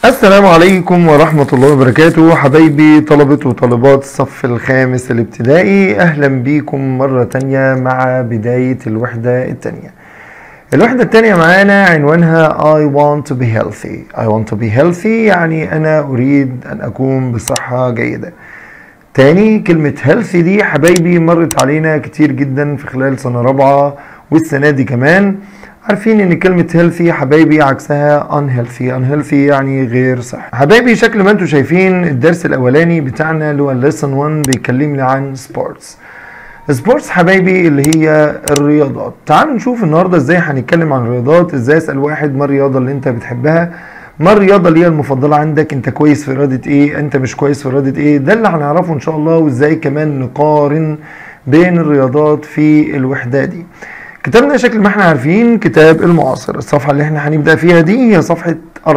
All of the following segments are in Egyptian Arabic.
السلام عليكم ورحمة الله وبركاته حبايبي طلبة وطالبات الصف الخامس الابتدائي أهلا بيكم مرة تانية مع بداية الوحدة التانية الوحدة التانية معانا عنوانها I want to be healthy I want to be healthy يعني أنا أريد أن أكون بصحة جيدة تاني كلمة healthy دي حبايبي مرت علينا كتير جدا في خلال سنة رابعة والسنة دي كمان عارفين ان كلمة healthy حبايبي عكسها unhealthy unhealthy يعني غير صحي حبايبي شكل ما انتم شايفين الدرس الاولاني بتاعنا اللي هو lesson 1 بيكلمني عن sports سبورتس حبايبي اللي هي الرياضات تعالوا نشوف النهارده ازاي هنتكلم عن الرياضات ازاي اسال واحد ما الرياضه اللي انت بتحبها ما الرياضه اللي هي المفضله عندك انت كويس في رياضه ايه انت مش كويس في رياضه ايه ده اللي هنعرفه ان شاء الله وازاي كمان نقارن بين الرياضات في الوحده دي كتابنا شكل ما احنا عارفين كتاب المعاصر الصفحه اللي احنا هنبدا فيها دي هي صفحه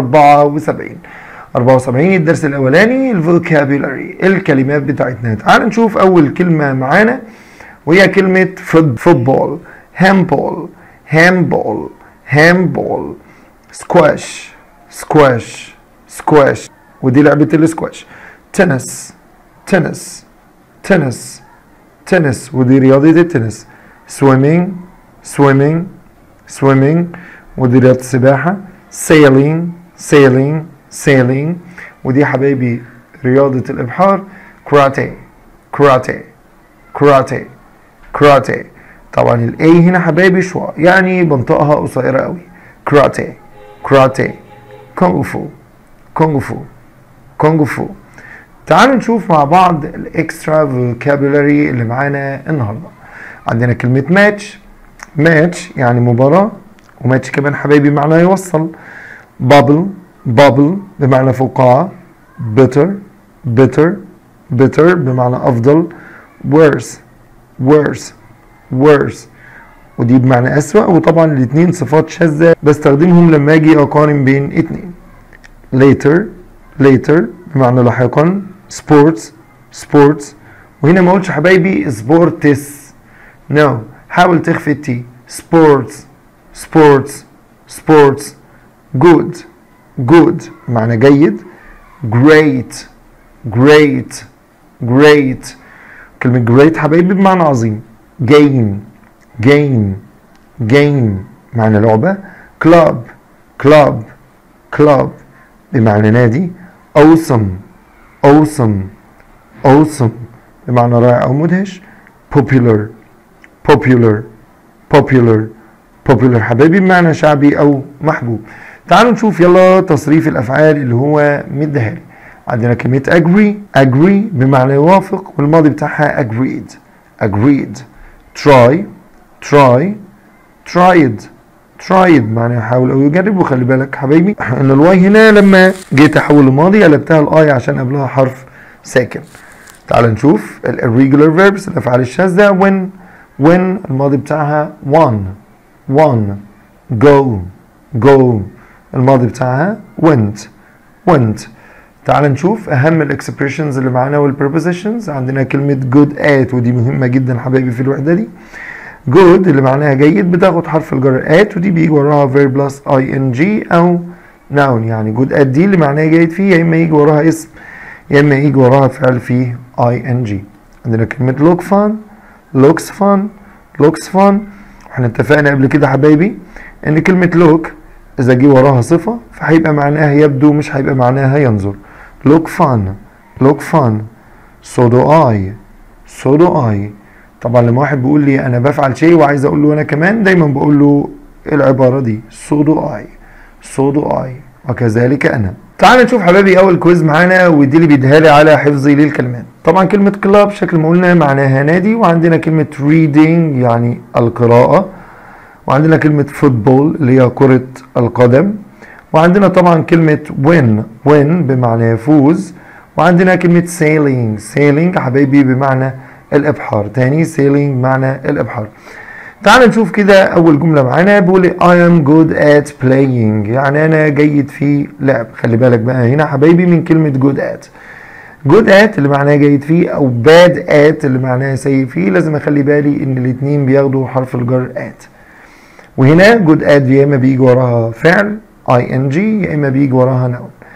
74 74 الدرس الاولاني الفوكابيلاري الكلمات بتاعتنا تعال نشوف اول كلمه معانا وهي كلمة فوتبول هامبول هامبول هامبول سكواش سكواش سكواش ودي لعبة السكواش تنس تنس تنس تنس ودي رياضة التنس سويمينج سويمينج سويمينج ودي رياضة السباحة سيلينج سيلينج سيلينج ودي حبايبي رياضة الإبحار كراتيه كراتيه كراتيه كراتيه طبعا الاي هنا حبايبي شوا يعني بنطقها قصيره قوي كراتيه كراتيه كونغ فو كونغ فو كونغ فو تعالوا نشوف مع بعض الاكسترا فوكابولاري اللي معانا النهارده عندنا كلمه ماتش ماتش يعني مباراه وماتش كمان حبايبي معناه يوصل بابل بابل بمعنى فقاعه بيتر بيتر بيتر بمعنى افضل worse worse worse ودي بمعنى أسوأ وطبعا الاتنين صفات شاذة بستخدمهم لما أجي أقارن بين اتنين later later بمعنى لاحقا sports sports وهنا ما قلتش حبايبي sports no حاول تخفي التي sports sports sports good good بمعنى جيد great great great كلمة جريت حبايبي بمعنى عظيم جيم جيم جيم معنى لعبة كلاب كلاب كلاب بمعنى نادي awesome awesome awesome بمعنى رائع أو مدهش popular popular popular popular حبايبي بمعنى شعبي أو محبوب تعالوا نشوف يلا تصريف الأفعال اللي هو مديها لي عندنا كلمة agree agree بمعنى يوافق والماضي بتاعها agreed agreed try try tried tried معنى يحاول او يجرب وخلي بالك حبايبي ان الواي هنا لما جيت احول لماضي قلبتها الاي عشان قبلها حرف ساكن تعال نشوف ال irregular verbs الافعال الشاذة when when الماضي بتاعها won won go go الماضي بتاعها went went تعال نشوف اهم الاكسبريشنز اللي معانا والبريبوزيشنز عندنا كلمه جود ات ودي مهمه جدا حبايبي في الوحده دي جود اللي معناها جيد بتاخد حرف الجر ات ودي بيجي وراها فيرب بلس اي ان جي او ناون يعني جود ات دي اللي معناها جيد فيه يا اما يجي وراها اسم يا اما يجي وراها فعل فيه اي ان جي عندنا كلمه لوك فان لوكس فان لوكس فان واحنا اتفقنا قبل كده حبايبي ان كلمه لوك اذا جه وراها صفه فهيبقى معناها يبدو مش هيبقى معناها ينظر look fun look fun so do I so do I طبعا لما واحد بيقول لي انا بفعل شيء وعايز اقول له انا كمان دايما بقول له العباره دي so do I so do I وكذلك انا تعال نشوف حبايبي اول كويز معانا ودي اللي بيديها لي على حفظي للكلمات طبعا كلمه كلاب شكل ما قلنا معناها نادي وعندنا كلمه reading يعني القراءه وعندنا كلمه فوتبول اللي هي كره القدم وعندنا طبعا كلمة win win بمعنى يفوز وعندنا كلمة sailing sailing حبايبي بمعنى الإبحار تاني sailing بمعنى الإبحار تعال نشوف كده أول جملة معانا بيقول I am good at playing يعني أنا جيد في لعب خلي بالك بقى هنا حبايبي من كلمة good at good at اللي معناها جيد فيه أو bad at اللي معناها سيء فيه لازم أخلي بالي إن الاتنين بياخدوا حرف الجر at وهنا جود اد يا اما بيجي وراها فعل اي ان جي يا اما بيجي وراها نون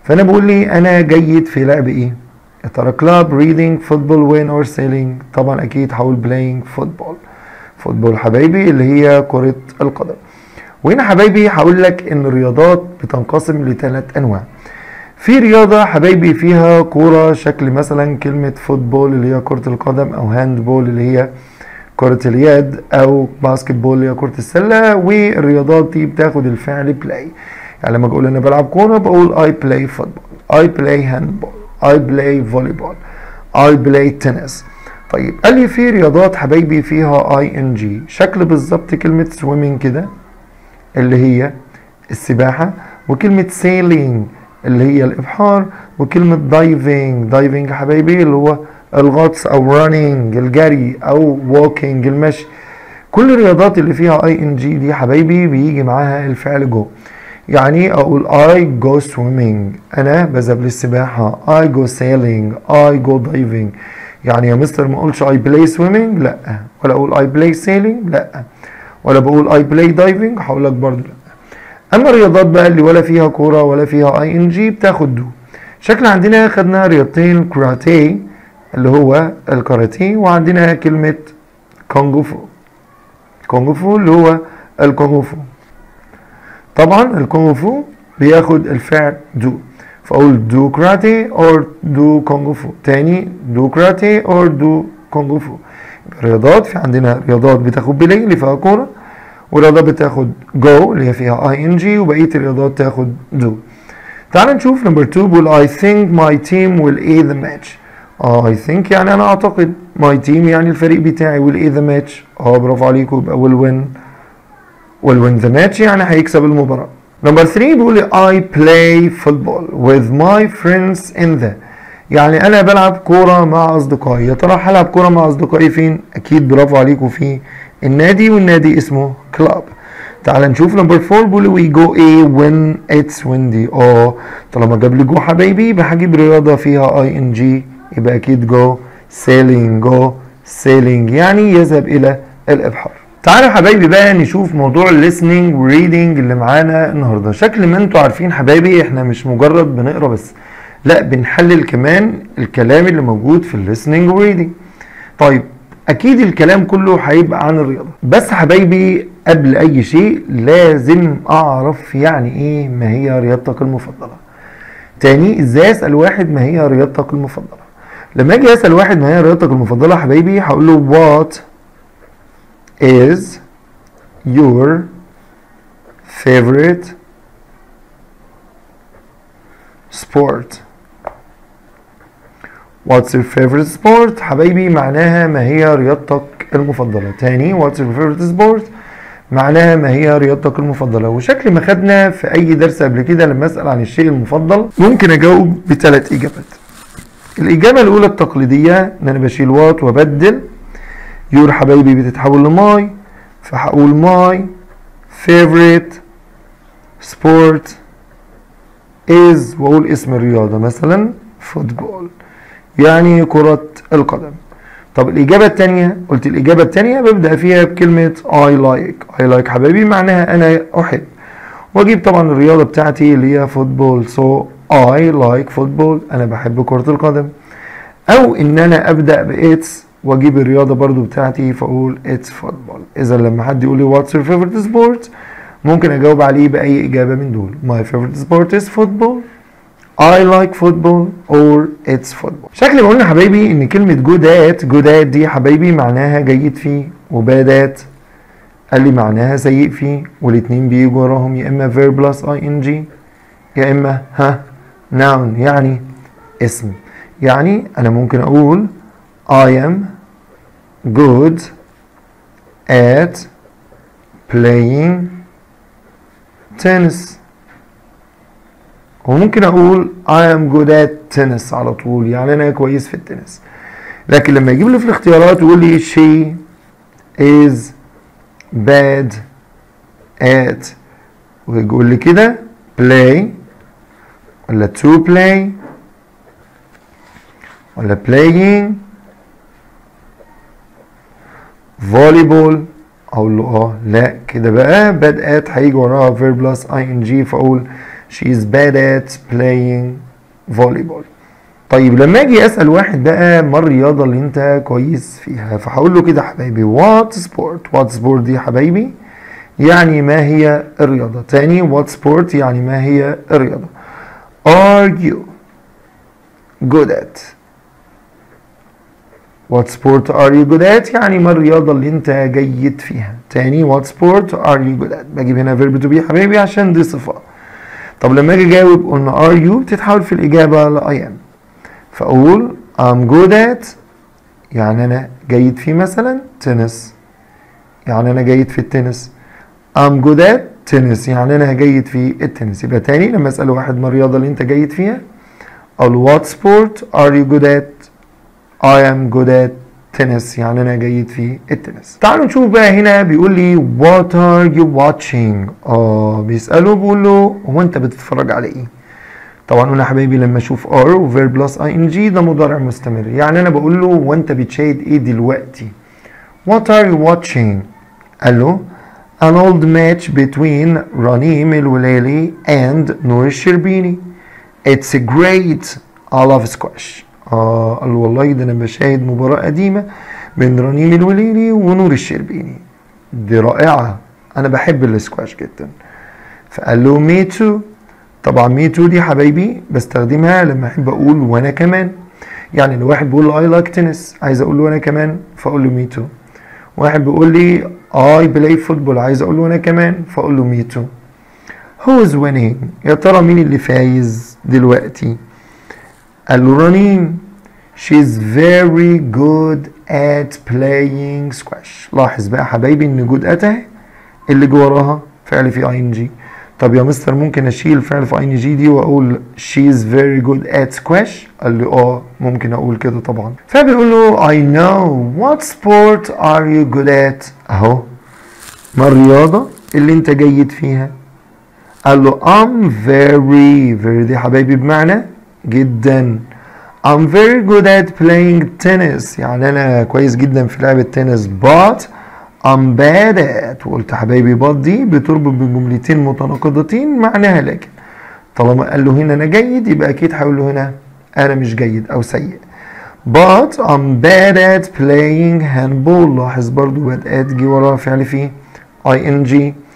فانا بقول لي انا جيد في لعب ايه يا ترى كلاب ريدنج فوتبول وين اور سيلينج طبعا اكيد هقول بلاينج فوتبول فوتبول حبايبي اللي هي كرة القدم وهنا حبايبي هقول لك ان الرياضات بتنقسم لثلاث انواع في رياضة حبايبي فيها كورة شكل مثلا كلمة فوتبول اللي هي كرة القدم او هاند بول اللي هي كرة اليد او باسكت بول اللي هي كرة السلة والرياضات دي بتاخد الفعل بلاي يعني لما اقول انا بلعب كورة بقول I play football I play handball I play volleyball I play tennis طيب قال لي في رياضات حبايبي فيها اي ان جي شكل بالظبط كلمة swimming كده اللي هي السباحة وكلمة sailing اللي هي الإبحار وكلمة دايفنج دايفنج حبايبي اللي هو الغطس أو running الجري أو walking المشي كل الرياضات اللي فيها اي ان جي دي حبايبي بيجي معاها الفعل جو يعني اقول I go swimming انا بذهب للسباحة I go sailing I go diving يعني يا مستر ما اقولش I play swimming لا ولا اقول I play sailing لا ولا بقول I play diving هقول لك برضه لا اما الرياضات بقى اللي ولا فيها كوره ولا فيها اي ان جي بتاخد دو شكل عندنا خدنا رياضتين كراتيه اللي هو الكاراتيه وعندنا كلمه كونغ فو كونغ فو اللي هو الكونغ فو طبعا الكونغ فو بياخد الفعل دو فاقول دو كراتيه اور دو كونغ فو تاني دو كراتيه اور دو كونغ فو رياضات في عندنا رياضات بتاخد بلاي اللي فيها كوره ورياضات بتاخد جو اللي هي فيها اي ان جي وبقيه الرياضات تاخد دو تعال نشوف نمبر 2 بيقول I think my team will A the match اه I think يعني انا اعتقد my team يعني الفريق بتاعي will A the match اه برافو عليكم يبقى will win will win the match يعني هيكسب المباراة نمبر 3 بيقول I play football with my friends in the يعني انا بلعب كوره مع اصدقائي يا ترى هلعب كوره مع اصدقائي فين اكيد برافو عليكم في النادي والنادي اسمه كلاب تعال نشوف نمبر 4 بيقول وي جو ايه وين اتس ويندي اه طالما جاب لي جو حبايبي يبقى هجيب رياضه فيها اي ان جي يبقى اكيد جو سيلينج جو سيلينج يعني يذهب الى الابحار تعالوا حبايبي بقى نشوف موضوع الليسننج وريدنج اللي معانا النهارده شكل ما انتوا عارفين حبايبي احنا مش مجرد بنقرا بس لا بنحلل كمان الكلام اللي موجود في الليسننج وريدنج طيب اكيد الكلام كله هيبقى عن الرياضه بس حبايبي قبل اي شيء لازم اعرف يعني ايه ما هي رياضتك المفضله تاني ازاي اسال واحد ما هي رياضتك المفضله لما اجي اسال واحد ما هي رياضتك المفضله حبايبي هقول له what is your favorite sport What's your favorite sport حبايبي معناها ما هي رياضتك المفضلة تاني What's your favorite sport معناها ما هي رياضتك المفضلة وشكل ما خدنا في أي درس قبل كده لما أسأل عن الشيء المفضل ممكن أجاوب بثلاث إجابات الإجابة الأولى التقليدية إن أنا بشيل وات وأبدل يور حبايبي بتتحول لماي فهقول ماي favorite sport is وأقول اسم الرياضة مثلا فوتبول يعني كرة القدم طب الإجابة التانية قلت الإجابة التانية ببدأ فيها بكلمة I like I like حبايبي معناها أنا أحب وأجيب طبعا الرياضة بتاعتي اللي هي فوتبول so I like football أنا بحب كرة القدم أو إن أنا أبدأ بإتس وأجيب الرياضة برضو بتاعتي فأقول it's football إذا لما حد يقول لي what's your favorite sport ممكن أجاوب عليه بأي إجابة من دول my favorite sport is football I like football or it's football شكل ما قلنا حبايبي ان كلمة جودات جودات دي حبايبي معناها جيد فيه وبادات قال لي معناها سيء فيه والاتنين بيجوا وراهم يا اما verb plus ing يا اما ها noun يعني اسم يعني انا ممكن اقول I am good at playing tennis وممكن اقول I am good at tennis على طول يعني انا كويس في التنس لكن لما يجيب لي في الاختيارات يقول لي she is bad at ويقول لي كده play ولا to play ولا playing volleyball اقول له اه لا كده بقى bad at هيجي وراها verb plus ing فاقول she is bad at playing volleyball طيب لما اجي اسال واحد بقى ما الرياضه اللي انت كويس فيها فهقول له كده حبايبي what sport what sport دي حبايبي يعني ما هي الرياضه تاني what sport يعني ما هي الرياضه are you good at what sport are you good at يعني ما الرياضه اللي انت جيد فيها تاني what sport are you good at بجيب هنا verb to be حبايبي عشان دي صفه طب لما اجي اجاوب قلنا are you بتتحول في الاجابه ل I am فاقول I'm good at يعني انا جيد في مثلا تنس يعني انا جيد في التنس I'm good at تنس يعني انا جيد في التنس يبقى تاني لما اسال واحد ما الرياضه اللي انت جيد فيها اقول what sport are you good at I am good at tennis يعني انا جيد في التنس تعالوا نشوف بقى هنا بيقول لي what are you watching اه بيساله بيقول له هو انت بتتفرج على ايه طبعا قلنا حبايبي لما اشوف are وفير بلس اي ان جي ده مضارع مستمر يعني انا بقول له وانت بتشاهد ايه دلوقتي what are you watching قال له an old match between رنيم الولالي and نور الشربيني it's great I love squash اه قال له والله ده انا بشاهد مباراة قديمة بين رنيم الوليلي ونور الشربيني دي رائعة انا بحب السكواش جدا فقال له مي تو طبعا مي تو دي حبايبي بستخدمها لما احب اقول وانا كمان يعني لو واحد بيقول له اي لايك تنس عايز اقول له وانا كمان فاقول له مي تو واحد بيقول لي اي بلاي فوتبول عايز اقول له وانا كمان فاقول له مي تو هو از winning يا ترى مين اللي فايز دلوقتي قال له رنيم she's very good at playing squash لاحظ بقى حبايبي ان جود اتاه اللي جه وراها فعل في اي ان جي طب يا مستر ممكن اشيل فعل في اي ان جي دي واقول she's very good at squash قال لي اه ممكن اقول كده طبعا فبيقول له I know what sport are you good at اهو ما الرياضة اللي انت جيد فيها قال له I'm very very دي حبايبي بمعنى جدا I'm very good at playing tennis يعني أنا كويس جدا في لعب التنس but I'm bad at وقلت حبايبي but دي بتربط بجملتين متناقضتين معناها لكن طالما قال له هنا أنا جيد يبقى أكيد هيقول له هنا أنا مش جيد أو سيء but I'm bad at playing handball لاحظ برضو bad at جه وراها فعل فيه ing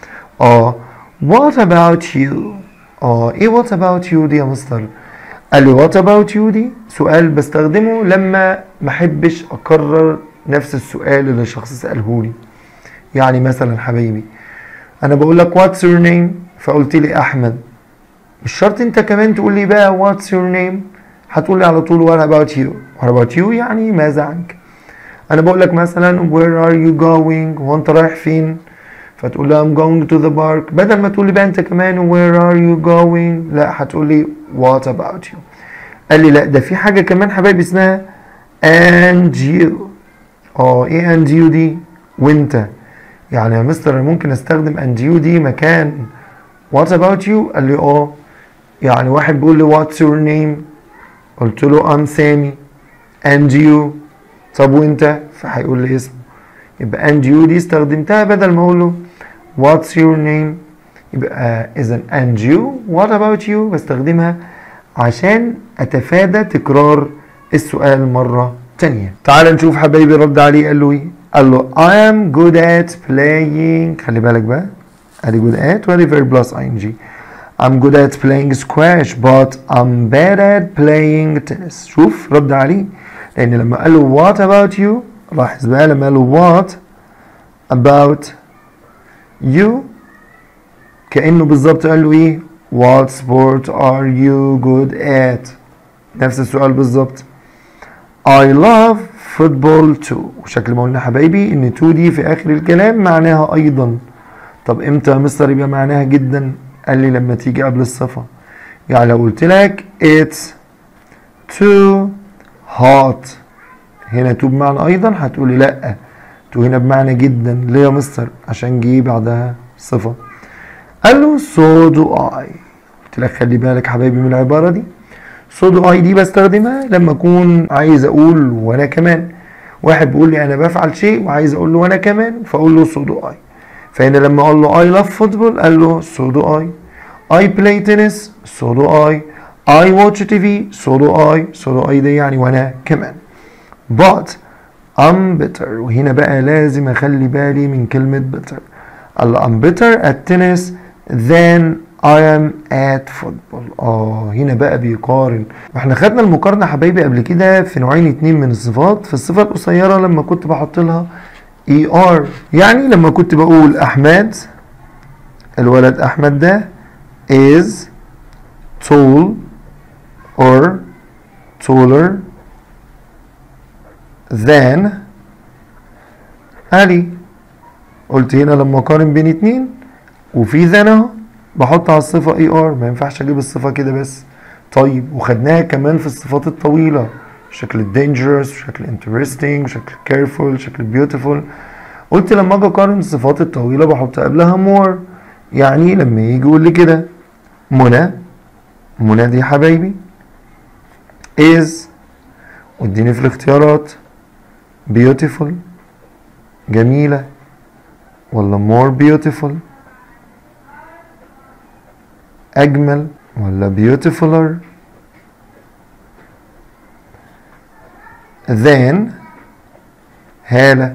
اه what about you اه ايه what about you دي يا مستر قال لي what about you دي سؤال بستخدمه لما ما احبش اكرر نفس السؤال اللي الشخص ساله لي يعني مثلا حبايبي انا بقول لك what's your name فقلت لي احمد مش شرط انت كمان تقول لي بقى what's your name هتقول لي على طول what about you what about you يعني ماذا عنك انا بقول لك مثلا where are you going هو انت رايح فين فتقول لي I'm going to the park بدل ما تقول لي بقى انت كمان where are you going لا هتقول لي what about you قال لي لا ده في حاجة كمان حبايبي اسمها and you اه ايه and you دي وانت يعني يا مستر أنا ممكن استخدم and you دي مكان what about you قال لي اه يعني واحد بيقول لي what's your name قلت له I'm سامي and you طب وانت فهيقول لي اسمه يبقى and you دي استخدمتها بدل ما اقول له what's your name يبقى اذا and you what about you بستخدمها عشان اتفادى تكرار السؤال مرة تانية تعال نشوف حبايبي رد عليه قال له ايه قال له I am good at playing خلي بالك بقى ادي good at وادي verb plus ing I'm good at playing squash but I'm bad at playing tennis شوف رد عليه لان لما قال له what about you لاحظ بقى لما قال له what about you كأنه بالظبط قال له ايه what sport are you good at نفس السؤال بالظبط I love football too وشكل ما قلنا حبايبي ان to دي في اخر الكلام معناها ايضا طب امتى يا مستر يبقى معناها جدا قال لي لما تيجي قبل الصفة يعني لو قلت لك it's too hot هنا تو بمعنى ايضا هتقولي لا تو هنا بمعنى جدا ليه يا مستر عشان جه بعدها صفه قال له so do I قلت لك خلي بالك حبايبي من العباره دي so do I دي بستخدمها لما اكون عايز اقول وانا كمان واحد بيقول لي انا بفعل شيء وعايز اقول له وانا كمان فاقول له so do I فهنا لما اقول له I love football قال له so do I I play tennis so do I I watch TV so do I so do I دي يعني وانا كمان but I'm better وهنا بقى لازم اخلي بالي من كلمة better ال I'm better at tennis than I am at football اه هنا بقى بيقارن واحنا خدنا المقارنة حبايبي قبل كده في نوعين اتنين من الصفات في الصفة القصيرة لما كنت بحط لها اي ار يعني لما كنت بقول احمد الولد احمد ده is tall or taller than علي قلت هنا لما اقارن بين اتنين وفي ذان اهو بحط على الصفة اي ار ما ينفعش اجيب الصفة كده بس طيب وخدناها كمان في الصفات الطويلة شكل dangerous شكل interesting شكل careful شكل beautiful قلت لما اجي اقارن الصفات الطويلة بحط قبلها more يعني لما يجي يقول لي كده منى منى دي حبايبي is واديني في الاختيارات beautiful جميلة ولا more beautiful أجمل ولا beautifuler than هالة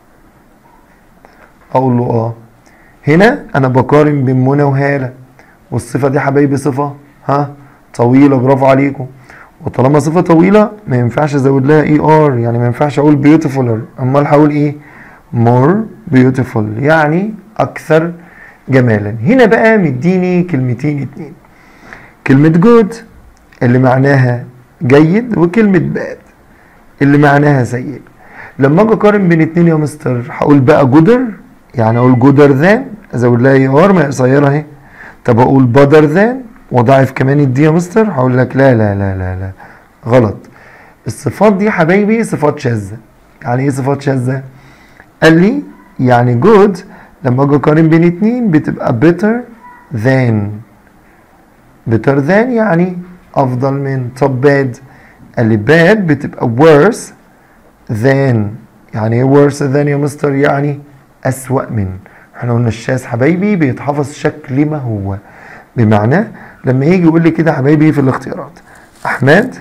أقول له آه هنا أنا بقارن بين منى وهالة والصفة دي حبايبي صفة ها طويلة برافو عليكم وطالما صفة طويلة ما ينفعش ازود لها اي ار يعني ما ينفعش اقول beautifuler امال هقول ايه more beautiful يعني اكثر جمالا هنا بقى مديني كلمتين اتنين كلمة good اللي معناها جيد وكلمة bad اللي معناها سيء لما اجي اقارن بين اتنين يا مستر هقول بقى جودر يعني اقول جودر ذان ازود لها اي ار ما هي قصيره اهي طب اقول بدر ذان وضاعف كمان الدي يا مستر هقول لك لا لا لا لا لا غلط الصفات دي حبايبي صفات شاذة يعني ايه صفات شاذة قال لي يعني جود لما اجي اقارن بين اتنين بتبقى better than better than يعني افضل من طب bad قال لي bad بتبقى worse than يعني ايه worse than يا مستر يعني اسوأ من احنا قلنا الشاذ حبايبي بيتحفظ شكل ما هو بمعنى لما يجي يقول لي كده حبايبي في الاختيارات احمد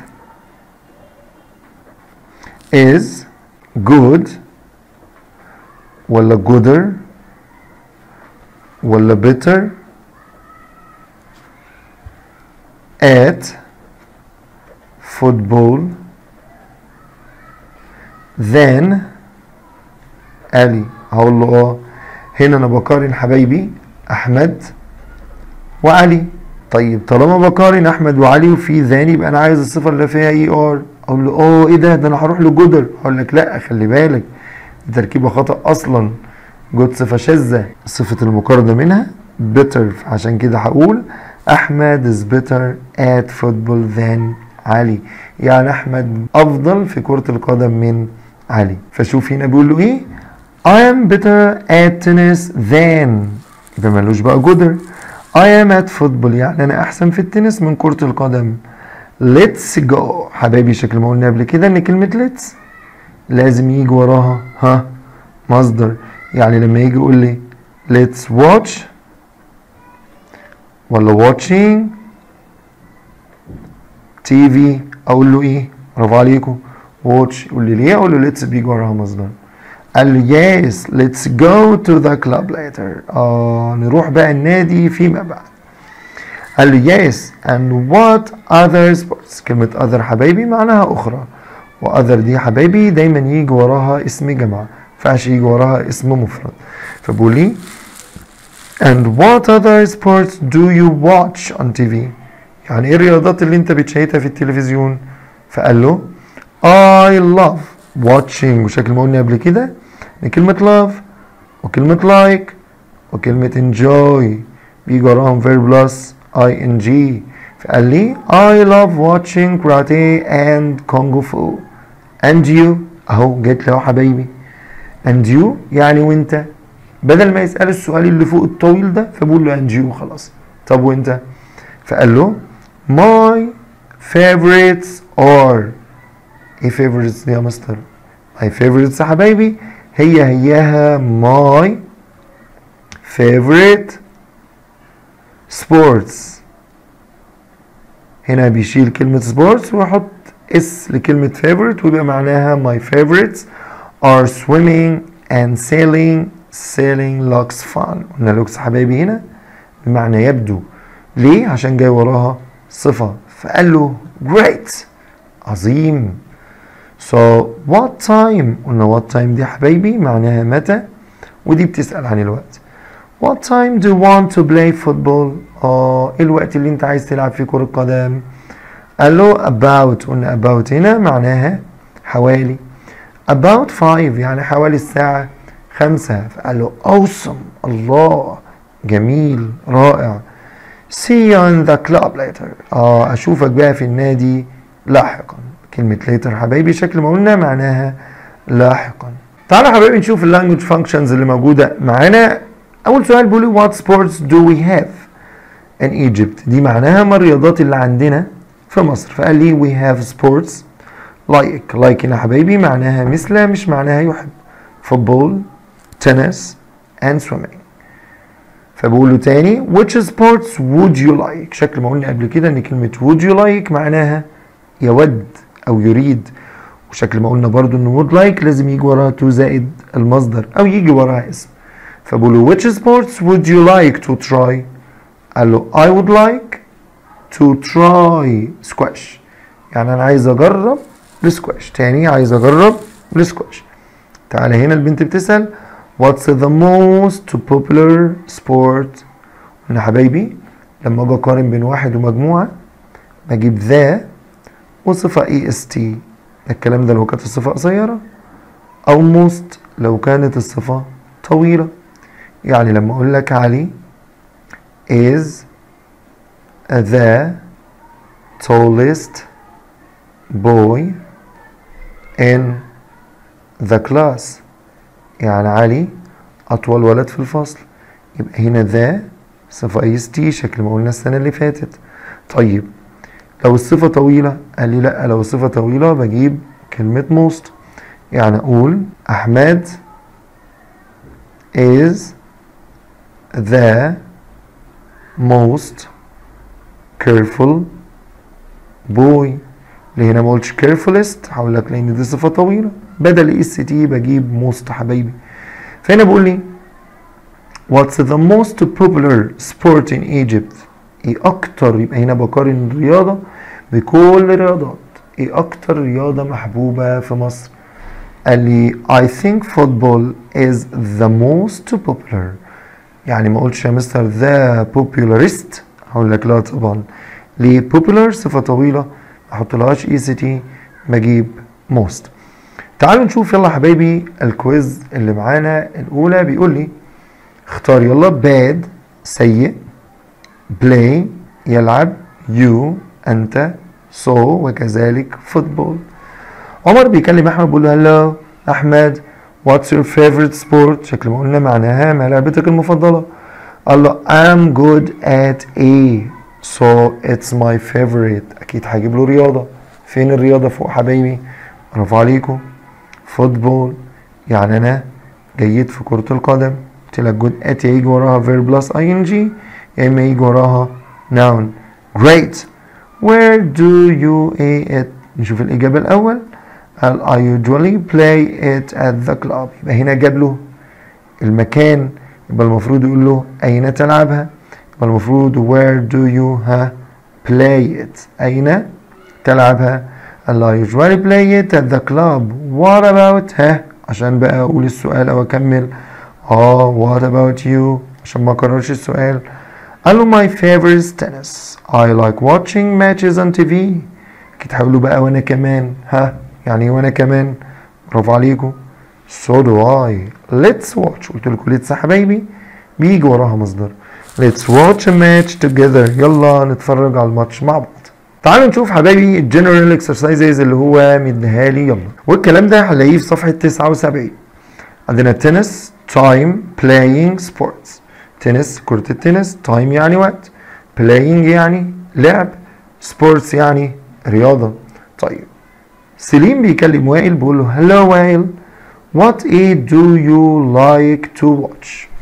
is good ولا gooder ولا better at football than علي هقول له اه هنا انا بقارن حبايبي احمد وعلي طيب طالما بقارن احمد وعلي وفي ذان يبقى انا عايز الصفه اللي فيها اي ار اقول له اه ايه ده ده انا هروح لجودر اقول لك لا خلي بالك دي تركيبه خطا اصلا جود صفه شاذه صفه المقارنه منها better عشان كده هقول احمد is better at football than علي يعني احمد افضل في كره القدم من علي فشوف هنا بيقول له ايه I am better at tennis than يبقى ملوش بقى جودر I am at football يعني أنا أحسن في التنس من كرة القدم Let's go حبايبي شكل ما قلنا قبل كده إن كلمة let's لازم يجي وراها ها مصدر يعني لما يجي يقول لي let's watch ولا watching TV أقول له إيه برافو عليكم watch يقول لي ليه أقول له let's بيجي وراها مصدر قال لي yes let's go to the club later اه نروح بقى النادي فيما بعد قال لي yes and what other sports كلمة other حبايبي معناها أخرى و other دي حبايبي دايما يجي وراها اسم جماعة فعش يجي وراها اسم مفرد فبقول لي and what other sports do you watch on TV يعني ايه الرياضات اللي انت بتشاهدها في التلفزيون فقال له I love watching وشكل ما قلنا قبل كده ان كلمة love وكلمة like وكلمة enjoy بيجي وراهم verb plus ing فقال لي I love watching karate and kung fu and you اهو جيت له حبايبي and you يعني وانت بدل ما يسأل السؤال اللي فوق الطويل ده فبقول له and you خلاص طب وانت فقال له my favorites are ايه favorites دي يا مستر my favorites يا حبايبي هي هياها my favorite sports هنا بيشيل كلمة sports ويحط اس لكلمة favorite ويبقى معناها my favorites are swimming and sailing sailing looks fun قلنا looks حبايبي هنا بمعنى يبدو ليه عشان جاي وراها صفة فقال له great عظيم so what time قلنا what time دي حبايبي معناها متى ودي بتسأل عن الوقت what time do you want to play football اه ايه الوقت اللي انت عايز تلعب فيه كرة قدم قال له about قلنا about هنا معناها حوالي about five يعني حوالي الساعة خمسة فقال له awesome الله جميل رائع see you in the club later اه اشوفك بقى في النادي لاحقا كلمة later حبايبي شكل ما قلنا معناها لاحقا تعالوا حبايبي نشوف اللانجوج فانكشنز اللي موجودة معانا أول سؤال بيقول what sports do we have in Egypt دي معناها ما الرياضات اللي عندنا في مصر فقال لي we have sports like like هنا حبايبي معناها مثل مش معناها يحب football tennis and swimming فبقول له تاني which sports would you like شكل ما قلنا قبل كده ان كلمة would you like معناها يود او يريد وشكل ما قلنا برضو ان would like لازم يجي وراها to زائد المصدر او يجي وراها اسم فبقول له which sports would you like to try قال له I would like to try squash يعني انا عايز اجرب السكواش تاني عايز اجرب السكواش تعالى هنا البنت بتسأل what's the most popular sport قلنا حبايبي لما اجي اقارن بين واحد ومجموعة بجيب ذا وصفة اي اس تي الكلام ده لو كانت الصفة قصيرة او most لو كانت الصفة طويلة يعني لما اقول لك علي is the tallest boy in the class يعني علي أطول ولد في الفصل يبقى هنا ذا صفة ايس تي شكل ما قلنا السنة اللي فاتت طيب لو الصفة طويلة قال لي لأ لو الصفة طويلة بجيب كلمة most يعني أقول أحمد is the most careful boy اللي هنا ما قلتش carefulest هقول لك لان دي صفه طويله بدل اس تي بجيب most حبايبي فهنا بقول لي what's the most popular sport in Egypt ايه اكتر يبقى هنا بقارن الرياضه بكل الرياضات ايه اكتر رياضه محبوبه في مصر قال لي I think football is the most popular يعني ما قلتش يا مستر the popularist هقول لك لا طبعا ليه popular صفه طويله ما احطلهاش اي سي تي بجيب most تعالوا نشوف يلا حبايبي الكويز اللي معانا الاولى بيقول لي اختار يلا bad سيء play يلعب you انت so وكذلك football عمر بيكلم احمد بيقول له هلو احمد what's your favorite sport شكل ما قلنا معناها ما لعبتك المفضله قال له I'm good at A so it's my favorite اكيد هجيب له رياضه فين الرياضه فوق حبايبي برافو عليكم فوتبول يعني انا جيد في كره القدم قلت لك جود ات يجي وراها verb بلس اي ان جي يا اما يجي وراها noun great where do you a it نشوف الاجابه الاول قال I usually play it at the club يبقى هنا جاب له المكان يبقى المفروض يقول له أين تلعبها يبقى المفروض where do you ها play it أين تلعبها قال I usually play it at the club what about ها عشان بقى أقول السؤال أو أكمل اه what about you عشان ما أكررش السؤال قال له my favorite is tennis I like watching matches on TV أكيد هقول بقى وأنا كمان ها يعني وأنا كمان برافو عليكم so do I let's watch قلت لكم let's يا حبايبي بيجي وراها مصدر let's watch a match together يلا نتفرج على الماتش مع بعض تعالوا نشوف حبايبي الجنرال اكسرسايزز اللي هو مديها لي يلا والكلام ده هنلاقيه في صفحه 79 عندنا تنس تايم playing sports تنس كرة التنس تايم يعني وقت playing يعني لعب sports يعني رياضة طيب سليم بيكلم وائل بيقول له hello وائل what a do you like to watch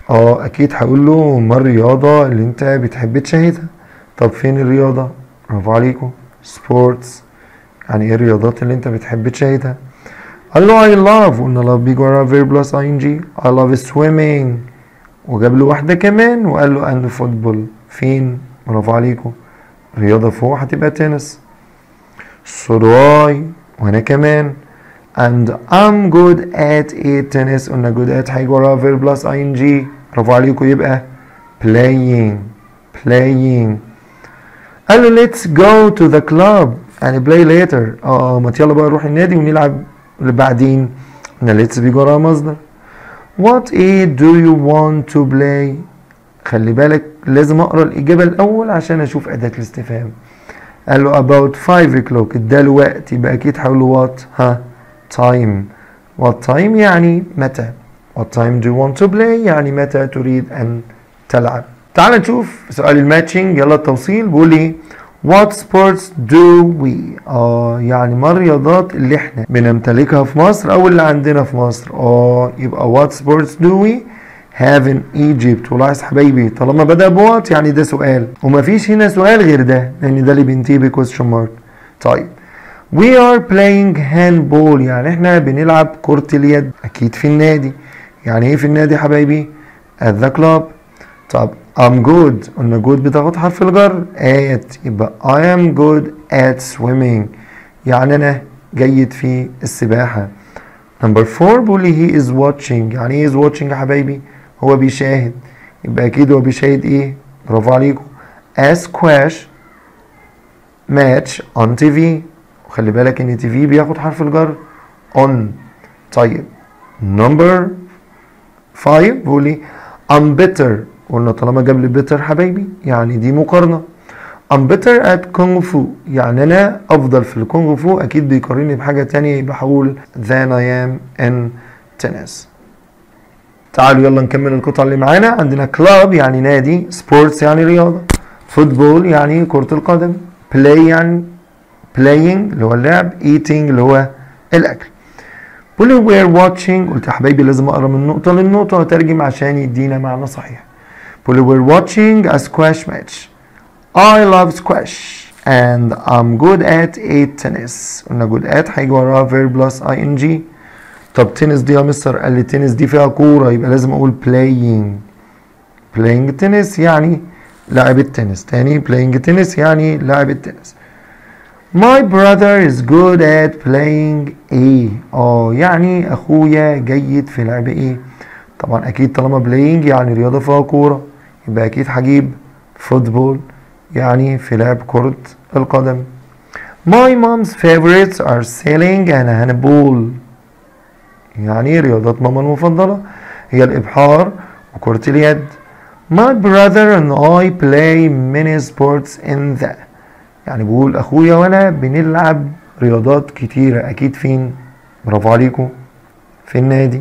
اه اكيد هقول له ما الرياضة اللي انت بتحب تشاهدها طب فين الرياضة برافو عليكم سبورتس يعني ايه الرياضات اللي انت بتحب تشاهدها قال له I love قلنا love بيجي ورا verb plus ing I love swimming وجاب له واحدة كمان وقال له and football فين برافو عليكم رياضة فوق هتبقى تنس so do I وانا كمان and I'm good at a tennis قلنا good at هيجي ورا verb plus ing برافو عليكم يبقى playing playing قال له let's go to the club يعني play later اه ما يلا بقى نروح النادي ونلعب اللي بعدين قلنا let's بيجي وراها مصدر what a do you want to play خلي بالك لازم اقرا الاجابه الاول عشان اشوف اداه الاستفهام قال له about 5 o'clock اداله وقت يبقى اكيد هقول له what ها time what time يعني متى what time do you want to play يعني متى تريد ان تلعب تعال نشوف سؤال الماتشنج يلا التوصيل بيقول لي What sports do we اه يعني ما الرياضات اللي احنا بنمتلكها في مصر او اللي عندنا في مصر اه يبقى what sports do we have in Egypt ولاحظ حبايبي طالما بدأ بوات يعني ده سؤال ومفيش هنا سؤال غير ده لان ده اللي بينتهي ب question mark طيب we are playing handball يعني احنا بنلعب كرة اليد اكيد في النادي يعني ايه في النادي يا حبايبي at the club طب I'm good قلنا good بتاخد حرف الجر at يبقى I am good at swimming يعني أنا جيد في السباحة نمبر 4 بيقول لي he is watching يعني ايه is watching يا حبايبي هو بيشاهد يبقى أكيد هو بيشاهد إيه برافو عليكم a squash match on TV وخلي بالك إن TV بياخد حرف الجر on طيب نمبر 5 بيقول لي I'm better قلنا طالما جاب لي better حبايبي يعني دي مقارنة I'm better at kung fu يعني أنا أفضل في الكونغ فو أكيد بيقارني بحاجة تانية يبقى هقول than I am in tennis تعالوا يلا نكمل القطعة اللي معانا عندنا كلاب يعني نادي سبورتس يعني رياضة فوتبول يعني كرة القدم بلاي يعني playing اللي هو اللعب eating اللي هو الأكل بقول لي we're watching قلت يا حبايبي لازم أقرأ من نقطة للنقطة وأترجم عشان يدينا معنى صحيح بقول لي we're watching a squash match I love squash and I'm good at a tennis قلنا good at هيجي وراها verb plus ing طب تنس دي يا مستر قال لي تنس دي فيها كورة يبقى لازم أقول playing playing tennis يعني لاعب التنس تاني playing tennis يعني لاعب التنس My brother is good at playing ايه اه يعني اخويا جيد في لعب ايه طبعا اكيد طالما playing يعني رياضة فيها كورة يبقى اكيد هجيب فوتبول يعني في لعب كرة القدم My mom's favorites are sailing and handball يعني رياضة ماما المفضلة هي الإبحار وكرة اليد My brother and I play many sports in the يعني بقول أخويا وأنا بنلعب رياضات كتيرة أكيد فين برافو عليكم في النادي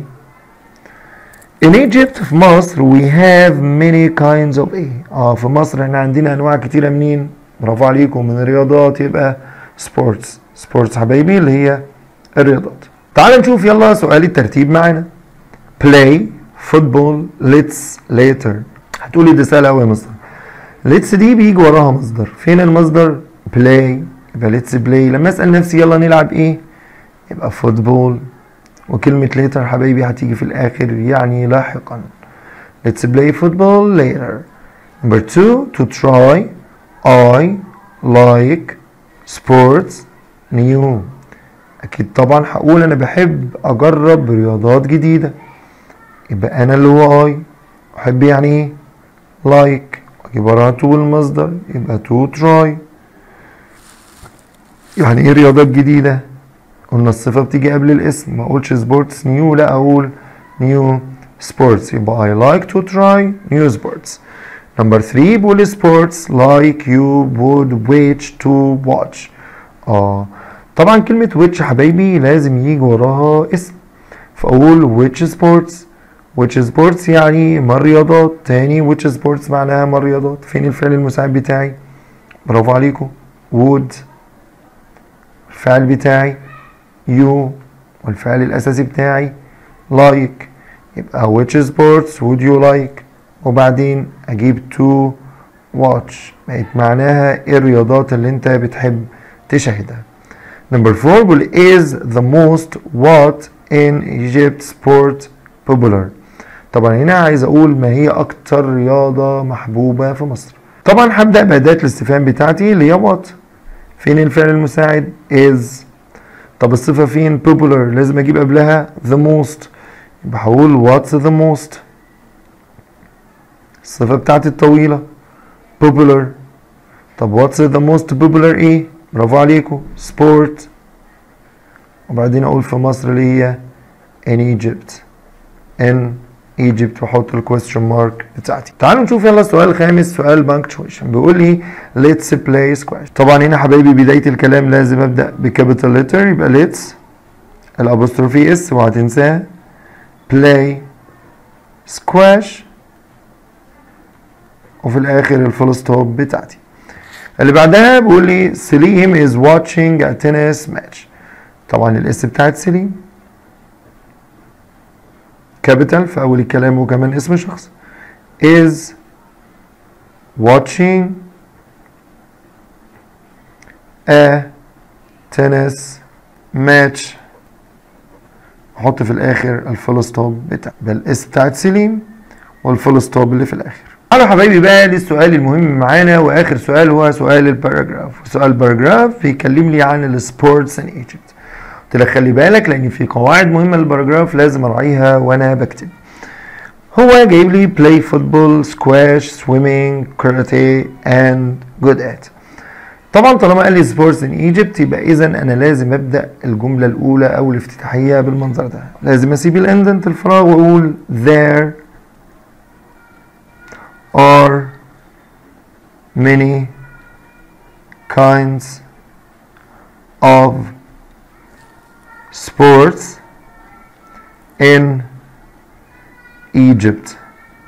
In Egypt في مصر we have many kinds of ايه اه في مصر احنا عندنا انواع كتيرة منين برافو عليكم من الرياضات يبقى sports sports حبايبي اللي هي الرياضات تعال نشوف يلا سؤال الترتيب معانا play football let's later هتقولي ده سهل قوي يا مصدر let's دي بيجي وراها مصدر فين المصدر play يبقى let's play لما اسال نفسي يلا نلعب ايه يبقى فوتبول وكلمة later حبايبي هتيجي في الآخر يعني لاحقا Let's play football later Number two to try I like sports new أكيد طبعا هقول أنا بحب أجرب رياضات جديدة يبقى أنا اللي هو I أحب يعني إيه like أجيب وراها to المصدر يبقى to try يعني إيه رياضات جديدة قلنا الصفة بتيجي قبل الاسم ما اقولش سبورتس نيو لا اقول نيو سبورتس يبقى I like to try new sports number 3 بقول sports like you would wish to watch اه طبعا كلمة which يا حبايبي لازم يجي وراها اسم فاقول which sports which sports يعني ما الرياضات تاني which sports معناها ما الرياضات فين الفعل المساعد بتاعي برافو عليكم would الفعل بتاعي يو والفعل الأساسي بتاعي لايك يبقى which sports would you like وبعدين اجيب to watch بقت معناها ايه الرياضات اللي انت بتحب تشاهدها number four بيقول is the most what in Egypt sport popular طبعا هنا عايز اقول ما هي اكتر رياضة محبوبة في مصر طبعا هبدأ بأداة الاستفهام بتاعتي اللي هي what فين الفعل المساعد is طب الصفة فين popular لازم اجيب قبلها the most يبقى هقول what's the most الصفة بتاعتي الطويلة popular طب what's the most popular ايه برافو عليكم sport وبعدين اقول في مصر اللي هي in Egypt in Egypt واحط الكويستشن مارك بتاعتي تعالوا نشوف يلا السؤال الخامس سؤال بانكتويشن بيقول لي let's play squash طبعا هنا حبايبي بداية الكلام لازم ابدأ بكابيتال لتر يبقى let's الابوستروفي اس اوعى تنساها play squash وفي الاخر الفول ستوب بتاعتي اللي بعدها بيقول لي سليم is watching a tennis match طبعا الاس بتاعت سليم كابيتال في اول الكلام وكمان اسم شخص is watching a tennis match احط في الاخر الفول ستوب بتاع بالاس بتاعت سليم والفول ستوب اللي في الاخر تعالوا حبايبي بقى للسؤال المهم معانا واخر سؤال هو سؤال الباراجراف سؤال الباراجراف بيكلم لي عن السبورتس ان ايجيبت قلت لك خلي بالك لان في قواعد مهمه للباراجراف لازم اراعيها وانا بكتب هو جايب لي play football squash swimming karate and good at طبعا طالما قال لي سبورتس ان ايجيبت يبقى اذا انا لازم ابدا الجمله الاولى او الافتتاحيه بالمنظر ده لازم اسيب الاندنت الفراغ واقول there are many kinds of sports in Egypt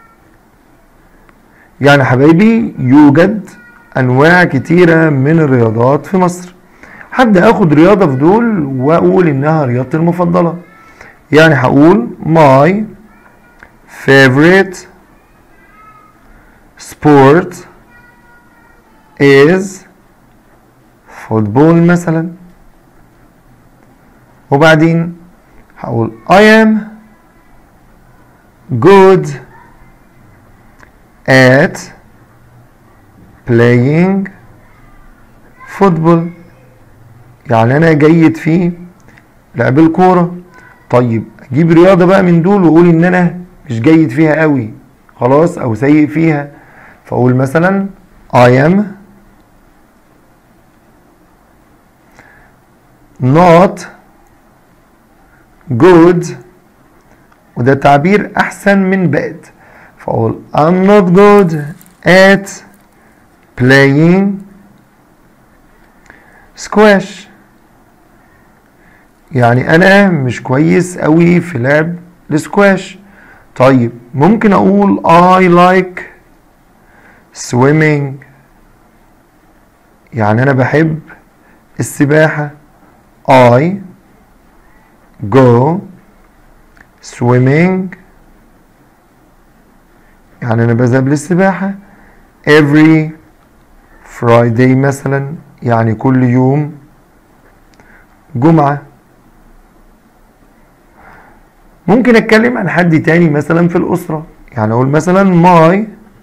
يعني حبايبي يوجد انواع كتيره من الرياضات في مصر هبدا اخد رياضه في دول واقول انها رياضتي المفضله يعني هقول my favorite sport is football مثلا وبعدين هقول I am good at playing football يعني انا جيد في لعب الكوره طيب اجيب رياضه بقى من دول واقول ان انا مش جيد فيها قوي خلاص او سيء فيها فاقول مثلا I am not good وده تعبير احسن من bad فاقول I'm not good at playing squash يعني انا مش كويس قوي في لعب السكواش طيب ممكن اقول I like swimming يعني انا بحب السباحة I go swimming يعني انا بذهب للسباحة every Friday مثلا يعني كل يوم جمعة ممكن اتكلم عن حد تاني مثلا في الأسرة يعني أقول مثلا my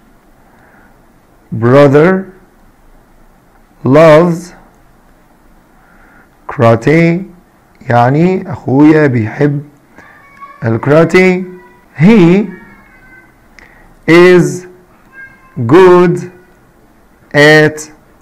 brother loves karate يعني أخويا بيحب الكاراتيه he is good at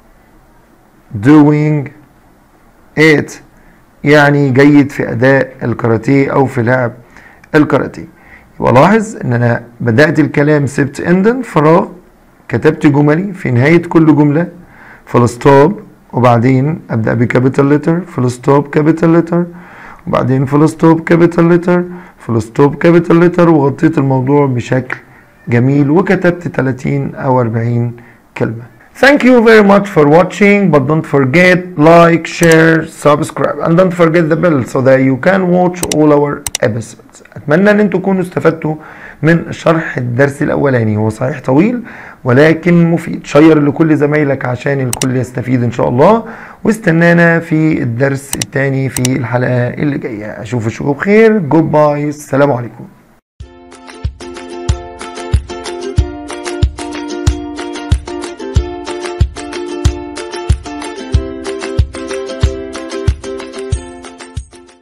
doing it يعني جيد في أداء الكاراتيه أو في لعب الكاراتيه يبقى لاحظ ان انا بدأت الكلام سبت اندن فراغ كتبت جملي في نهاية كل جملة فول ستوب وبعدين ابدأ بكابيتال لتر فول ستوب كابيتال لتر وبعدين فول ستوب كابيتال لتر فول ستوب كابيتال لتر وغطيت الموضوع بشكل جميل وكتبت 30 او 40 كلمة Thank you very much for watching, but don't forget like, share, subscribe, and don't forget the bell so that you can watch all our episodes. أتمنى إن انتوا تكونوا استفدتوا من شرح الدرس الأولاني هو صحيح طويل ولكن مفيد شير لكل زمايلك عشان الكل يستفيد إن شاء الله واستنانا في الدرس الثاني في الحلقة اللي جاية أشوف الشكو بخير جود باي السلام عليكم